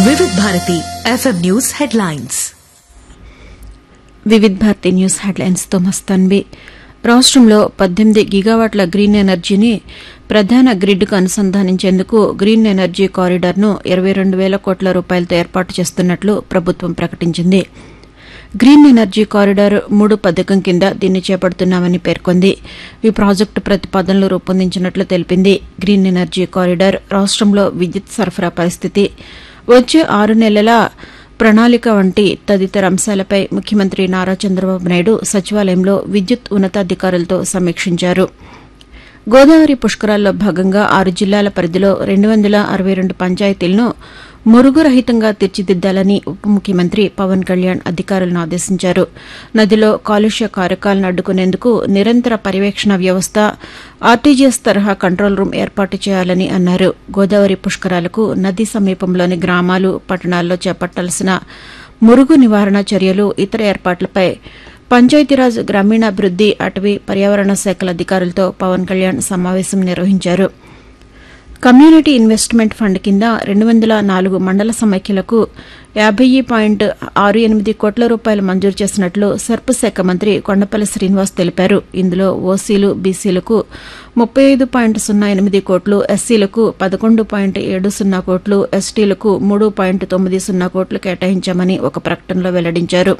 వివిధ Bharati FM news headlines Vividh Bharati news హెడ్లైన్స్తో మస్తాన్వి రాష్ట్రంలో పద్దెనిమిది గిగావాట్ల గ్రీన్ ఎనర్జీని ప్రధాన గ్రిడ్కు అనుసంధానించేందుకు గ్రీన్ ఎనర్జీ కారిడార్ను ఇరవై రెండు వేల కోట్ల రూపాయలతో ఏర్పాటు చేస్తున్నట్లు ప్రభుత్వం ప్రకటించింది గ్రీన్ ఎనర్జీ కారిడార్ మూడు పథకం కింద దీన్ని చేపడుతున్నామని పేర్కొంది ఈ ప్రాజెక్టు ప్రతిపాదనలు రూపొందించినట్లు తెలిపింది గ్రీన్ ఎనర్జీ కారిడార్ రాష్ట్రంలో విద్యుత్ సరఫరా పరిస్థితి వచ్చే ఆరు నెలల ప్రణాళిక వంటి తదితర అంశాలపై ముఖ్యమంత్రి నారా చంద్రబాబు నాయుడు సచివాలయంలో విద్యుత్ ఉన్నతాధికారులతో సమీక్షించారు గోదావరి పుష్కరాల్లో భాగంగా ఆరు జిల్లాల పరిధిలో రెండు వందల అరవై రెండు పంచాయతీలను మురుగురహితంగా తీర్చిదిద్దాలని ఉప ముఖ్యమంత్రి పవన్ కళ్యాణ్ అధికారులను ఆదేశించారు నదిలో కాలుష్య కారకాలను అడ్డుకునేందుకు నిరంతర పర్యవేక్షణ వ్యవస్థ ఆర్టీజీఎస్ తరహా కంట్రోల్ రూమ్ ఏర్పాటు చేయాలని అన్నారు గోదావరి పుష్కరాలకు నది సమీపంలోని గ్రామాలు పట్టణాల్లో చేపట్టాల్సిన మురుగు నివారణ చర్యలు ఇతర ఏర్పాట్లపై పంచాయతీరాజ్ గ్రామీణాభివృద్ది అటవీ పర్యావరణ శాఖల అధికారులతో పవన్ కళ్యాణ్ సమావేశం నిర్వహించారు కమ్యూనిటీ ఇన్వెస్ట్మెంట్ ఫండ్ కింద రెండు వందల నాలుగు మండల సమైక్యలకు యాభై పాయింట్ ఆరు ఎనిమిది కోట్ల రూపాయలు మంజూరు చేసినట్లు సర్పు శాఖ మంత్రి కొండపల్లి శ్రీనివాస్ తెలిపారు ఇందులో ఓసీలు బీసీలకు ముప్పై ఐదు పాయింట్ సున్నా ఎనిమిది కోట్లు ఎస్సీలకు పదకొండు పాయింట్ ఏడు సున్నా కోట్లు ఎస్టీలకు మూడు పాయింట్ తొమ్మిది సున్నా కోట్లు కేటాయించామని ఒక ప్రకటనలో వెల్లడించారు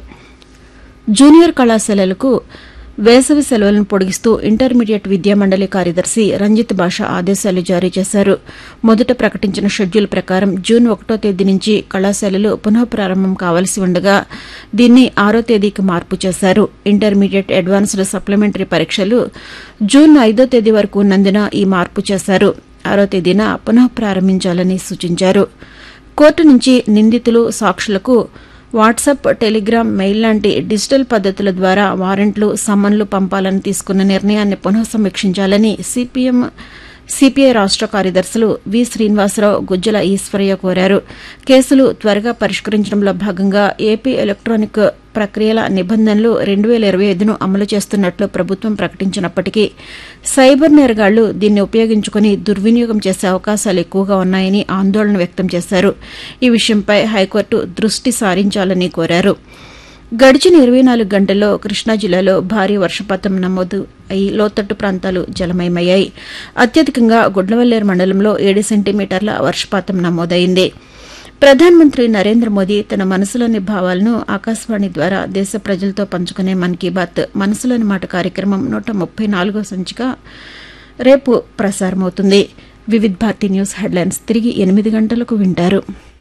జూనియర్ కళాశాలలకు వేసవి సెలవులను పొడిగిస్తూ ఇంటర్మీడియట్ విద్యామండలి కార్యదర్శి రంజిత్ భాష ఆదేశాలు జారీ చేశారు మొదట ప్రకటించిన షెడ్యూల్ ప్రకారం జూన్ ఒకటో తేదీ నుంచి కళాశాలలు పునః ప్రారంభం కావాల్సి ఉండగా దీన్ని ఆరో తేదీకి మార్పు చేశారు ఇంటర్మీడియట్ అడ్వాన్స్డ్ సప్లిమెంటరీ పరీక్షలు జూన్ ఐదో తేదీ వరకు ఉన్నందున ఈ మార్పు చేశారు ఆరో తేదీన పునః ప్రారంభించాలని సూచించారు కోర్టు నుంచి నిందితులు సాక్షులకు వాట్సాప్ టెలిగ్రామ్ మెయిల్ లాంటి డిజిటల్ పద్దతుల ద్వారా వారెంట్లు సమన్లు పంపాలని తీసుకున్న నిర్ణయాన్ని పునః సమీక్షించాలని సిపిఎం సిపిఐ రాష్ట కార్యదర్శులు వి శ్రీనివాసరావు గుజ్జల ఈశ్వరయ్య కోరారు కేసులు త్వరగా పరిష్కరించడంలో భాగంగా ఏపీ ఎలక్ట్రానిక్ ప్రక్రియల నిబంధనలు రెండు వేల ఇరవై ఐదును అమలు చేస్తున్నట్లు ప్రభుత్వం ప్రకటించినప్పటికీ సైబర్ నేరగాళ్లు దీన్ని ఉపయోగించుకుని దుర్వినియోగం చేసే అవకాశాలు ఎక్కువగా ఉన్నాయని ఆందోళన వ్యక్తం చేశారు ఈ విషయంపై హైకోర్టు దృష్టి సారించాలని కోరారు గడిచిన ఇరవై నాలుగు గంటల్లో కృష్ణా జిల్లాలో భారీ వర్షపాతం నమోదు అయి లోతట్టు ప్రాంతాలు జలమయమయ్యాయి అత్యధికంగా గుడ్లవల్లేరు మండలంలో ఏడు సెంటీమీటర్ల వర్షపాతం నమోదైంది ప్రధానమంత్రి నరేంద్ర మోదీ తన మనసులోని భావాలను ఆకాశవాణి ద్వారా దేశ ప్రజలతో పంచుకునే మన్ కీ బాత్ మనసులోని మాట కార్యక్రమం నూట ముప్పై నాలుగో సంచిక రేపు ప్రసారమవుతుంది వివిధ్ భారతి న్యూస్ హెడ్లైన్స్ తిరిగి ఎనిమిది గంటలకు వింటారు